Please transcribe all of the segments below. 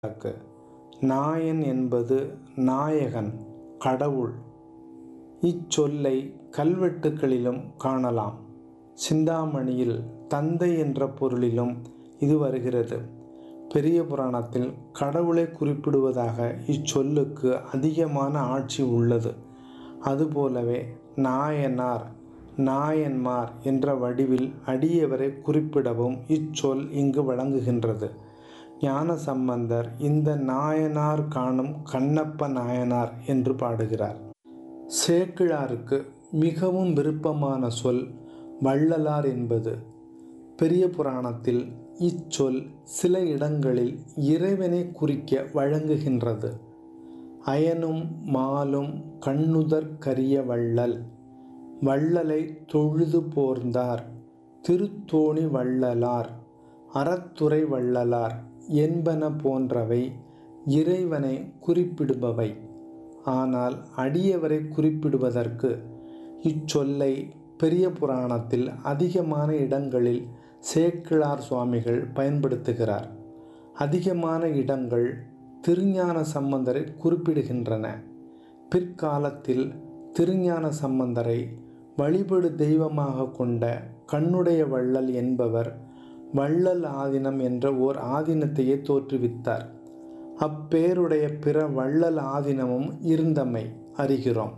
வழக்கு நாயன் என்பது நாயகன் கடவுள் இச்சொல்லை கல்வெட்டுக்களிலும் காணலாம் சிந்தாமணியில் தந்தை என்ற பொருளிலும் இது வருகிறது பெரிய புராணத்தில் கடவுளை குறிப்பிடுவதாக இச்சொல்லுக்கு அதிகமான ஆட்சி உள்ளது அதுபோலவே நாயனார் நாயன்மார் என்ற வடிவில் அடியவரை குறிப்பிடவும் இச்சொல் இங்கு வழங்குகின்றது ஞான சம்பந்தர் இந்த நாயனார் காணும் கண்ணப்ப நாயனார் என்று பாடுகிறார் சேக்கிழாருக்கு மிகவும் விருப்பமான சொல் வள்ளலார் என்பது பெரிய புராணத்தில் இச்சொல் சில இடங்களில் இறைவனை குறிக்க வழங்குகின்றது அயனும் மாலும் கண்ணுதற் கரிய வள்ளல் வள்ளலை தொழுது போர்ந்தார் திருத்தோணி வள்ளலார் அறத்துறை வள்ளலார் என்பன போன்றவை இறைவனை குறிப்பிடுபவை ஆனால் அடியவரை குறிப்பிடுவதற்கு இச்சொல்லை பெரிய புராணத்தில் அதிகமான இடங்களில் சேக்கிழார் சுவாமிகள் பயன்படுத்துகிறார் அதிகமான இடங்கள் திருஞான சம்பந்தரை குறிப்பிடுகின்றன பிற்காலத்தில் திருஞான சம்பந்தரை வழிபடு தெய்வமாக கொண்ட கண்ணுடைய வள்ளல் என்பவர் வள்ளல் ஆதீனம் என்ற ஓர் ஆதீனத்தையே தோற்றுவித்தார் அப்பேருடைய பிற வள்ளல் ஆதீனமும் இருந்தமை அறிகிறோம்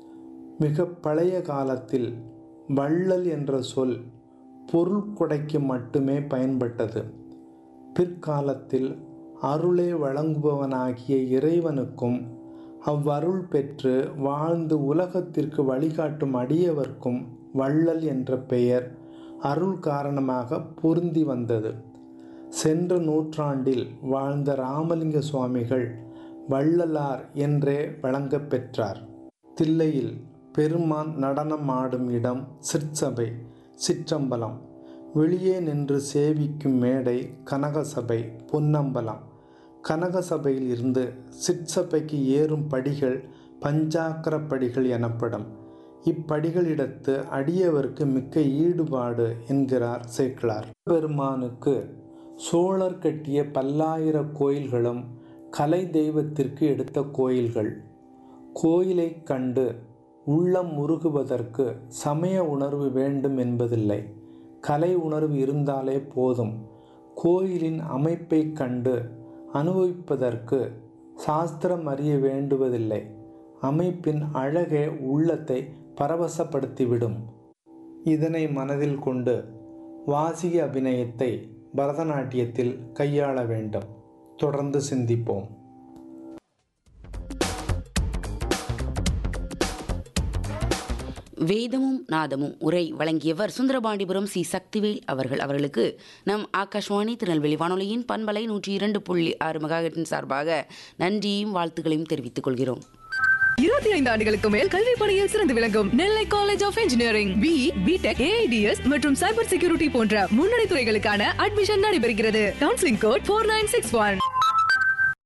மிக பழைய காலத்தில் வள்ளல் என்ற சொல் பொருள் கொடைக்கு மட்டுமே பயன்பட்டது பிற்காலத்தில் அருளை வழங்குபவனாகிய இறைவனுக்கும் அவ்வருள் பெற்று வாழ்ந்து உலகத்திற்கு வழிகாட்டும் அடியவர்க்கும் வள்ளல் என்ற பெயர் அருள் காரணமாக பொருந்தி வந்தது சென்ற நூற்றாண்டில் வாழ்ந்த ராமலிங்க சுவாமிகள் வள்ளலார் என்றே வழங்கப் பெற்றார் தில்லையில் பெருமான் நடனம் ஆடும் இடம் சிற்சபை சிற்றம்பலம் வெளியே நின்று சேவிக்கும் மேடை கனகசபை பொன்னம்பலம் கனகசபையில் இருந்து சிற்சபைக்கு ஏறும் படிகள் பஞ்சாக்கர படிகள் எனப்படும் இப்படிகளிடத்து அடியவருக்கு மிக்க ஈடுபாடு என்கிறார் சேக்கிழார் பெருமானுக்கு சோழர் கட்டிய பல்லாயிர கோயில்களும் கலை தெய்வத்திற்கு எடுத்த கோயில்கள் கோயிலை கண்டு உள்ளம் முருகுவதற்கு சமய உணர்வு வேண்டும் என்பதில்லை கலை உணர்வு இருந்தாலே போதும் கோயிலின் அமைப்பை கண்டு அனுபவிப்பதற்கு சாஸ்திரம் அறிய வேண்டுவதில்லை அமைப்பின் அழகே உள்ளத்தை பரவசப்படுத்திவிடும் இதனை மனதில் கொண்டு வாசிக அபிநயத்தை பரதநாட்டியத்தில் கையாள வேண்டும் தொடர்ந்து சிந்திப்போம் வேதமும் நாதமும் உரை வழங்கியவர் சுந்தரபாண்டிபுரம் சி சக்திவேல் அவர்கள் அவர்களுக்கு நம் ஆகாஷ்வாணி திருநெல்வேலி வானொலியின் பண்பலை நூற்றி இரண்டு புள்ளி ஆறு மெகாஹெட்டின் சார்பாக நன்றியும் வாழ்த்துக்களையும் தெரிவித்துக் கொள்கிறோம் இருபத்தி ஐந்து ஆண்டுகளுக்கு மேல் கல்வி பணியில் சிறந்து விளங்கும் Nellai college of engineering B BTech A I D S மற்றும் சைபர் செக்யூரிட்டி போன்ற முன்னணி துறைகளுக்கான அட்மிஷன் நடைபெறுகிறது counselling code four nine six one